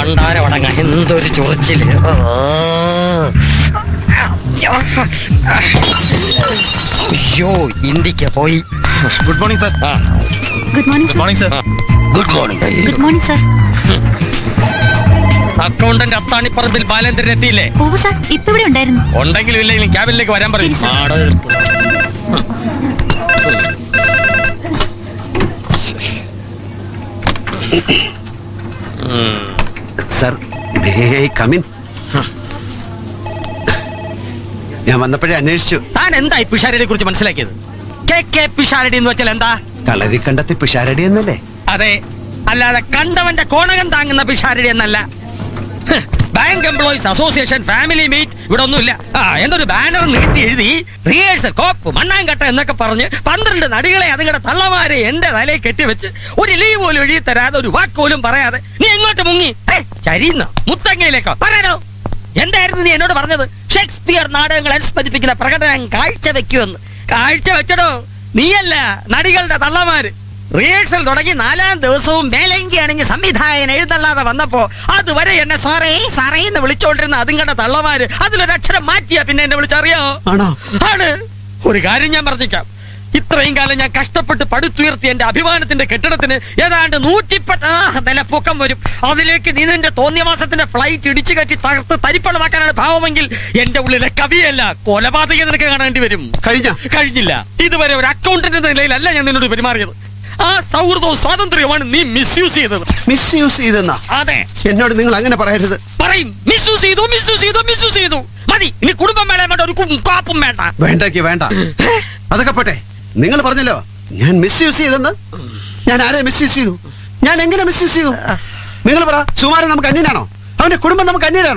പണ്ടാരവടങ്ങ എന്തൊരു ചൊറിച്ചില് ഓ. അയ്യോ ഇന്ത്യക്ക് പോയി ഗുഡ് മോർണിംഗ് സർ ആ, good morning good morning sir good morning good morning sir accountant അത്താണിപ്പറമ്പിൽ ബാലേന്ദ്രൻ എത്തിയില്ലേ പോവു സർ ഇപ്പൊ ഇവിടെ ഉണ്ടായിരുന്നു ഉണ്ടെങ്കിലും ഇല്ലെങ്കിലും ക്യാബിനിലേക്ക് വരാൻ പറയും ശരി, സർ. മാട തീർത്ത്. സർ കമിൻ ഞാൻ വന്നപ്പോഴേ അന്വേഷിച്ചു താൻ എന്താ ഈ പിഷാരടിയെ കുറിച്ച് മനസ്സിലാക്കിയത് കെ കെ പിഷാരടി എന്ന് വെച്ചാൽ എന്താ കളരിക്കണ്ടത്തെ പിഷാരടി എന്നല്ലേ അതെ അല്ലാതെ കണ്ടവന്റെ കോണകം താങ്ങുന്ന പിഷാരടി എന്നല്ല ഹ്, bank employees association family meet ഇവിടെ ഒന്നുമില്ല ആ എന്നൊരു ബാനർ നീട്ടി എഴുതി റിഹേഴ്സൽ കോപ്പ് മണ്ണാങ്കട്ട എന്നൊക്കെ പറഞ്ഞ് പന്ത്രണ്ട് നടികളെ അതുങ്ങളുടെ തള്ളമാരെ എന്റെ തലയിൽ കെട്ടിവെച്ച് ഒരു ലീവ് പോലും എഴുതി തരാതെ ഒരു വാക്ക് പോലും പറയാതെ നീ എങ്ങോട്ട് മുങ്ങി ഏ, ചരിയുന്നോ മുത്തങ്ങയിലേക്കോ പറയാനോ എന്തായിരുന്നു നീ എന്നോട് പറഞ്ഞത് ഷേക്സ്പിയർ നാടകങ്ങൾ അനുസ്മരിപ്പിക്കുന്ന പ്രകടനം കാഴ്ചവെക്കുമെന്ന് കാഴ്ച വെച്ചടോ നീയല്ല നടികളുടെ തള്ളമാര് റിഹേഴ്സൽ തുടങ്ങി നാലാം ദിവസവും മേലങ്കി അണിഞ്ഞ് സംവിധായകൻ എഴുന്നള്ളാതെ വന്നപ്പോ അതുവരെ എന്നെ സാറേ സാറേ എന്ന് വിളിച്ചോണ്ടിരുന്ന അതുങ്ങളുടെ തള്ളമാര് അതിലൊരക്ഷരം മാറ്റിയാ പിന്നെ എന്നെ വിളിച്ചറിയോ ആണോ ആണ് ഒരു കാര്യം ഞാൻ പറഞ്ഞേക്കാം ഇത്രയും കാലം ഞാൻ കഷ്ടപ്പെട്ട് പടുത്തുയർത്തി എന്റെ അഭിമാനത്തിന്റെ കെട്ടിടത്തിന് ഏതാണ്ട് നൂറ്റിപ്പത്ത നില പൊക്കം വരും അതിലേക്ക് നീ നിന്റെ തോന്നിയമാസത്തിന്റെ ഫ്ലൈറ്റ് ഇടിച്ചു കയറ്റി തകർത്ത് തരിപ്പണമാക്കാനാണ് ഭാവമെങ്കിൽ എന്റെ ഉള്ളിലെ കവിയല്ല കൊലപാതകം നിനക്ക് കാണേണ്ടി വരും കഴിഞ്ഞ കഴിഞ്ഞില്ല ഇതുവരെ ഒരു അക്കൗണ്ടന്റ് എന്ന നിലയിലല്ല ഞാൻ നിന്നോട് പെരുമാറിയത് ആ സൗഹൃദവും സ്വാതന്ത്ര്യവുമാണ് നീ മിസ്യൂസ് ചെയ്തത് മിസ് യൂസ് ചെയ്തെന്നാ അതെ എന്നോട് നിങ്ങൾ അങ്ങനെ പറയരുത് പറയും മിസ്യൂസ് ചെയ്തു മിസ്യൂസ് ചെയ്തു മിസ്യൂസ് ചെയ്തു മതി ഇനി കുടുംബം വേണ്ട വേണ്ട ഒരു കു- കാപ്പും വേണ്ട വേണ്ടക്ക് വേണ്ട അതൊക്കെ പോട്ടെ നിങ്ങൾ പറഞ്ഞല്ലോ ഞാൻ മിസ് യൂസ് ചെയ്തെന്ന് ഞാൻ ആരെ മിസ് യൂസ് ചെയ്തു ഞാൻ എങ്ങനെ മിസ് യൂസ് ചെയ്തു നിങ്ങൾ പറ സുമാരൻ നമുക്ക് അന്യനാണോ അവന്റെ കുടുംബം നമുക്ക് അന്യനാണോ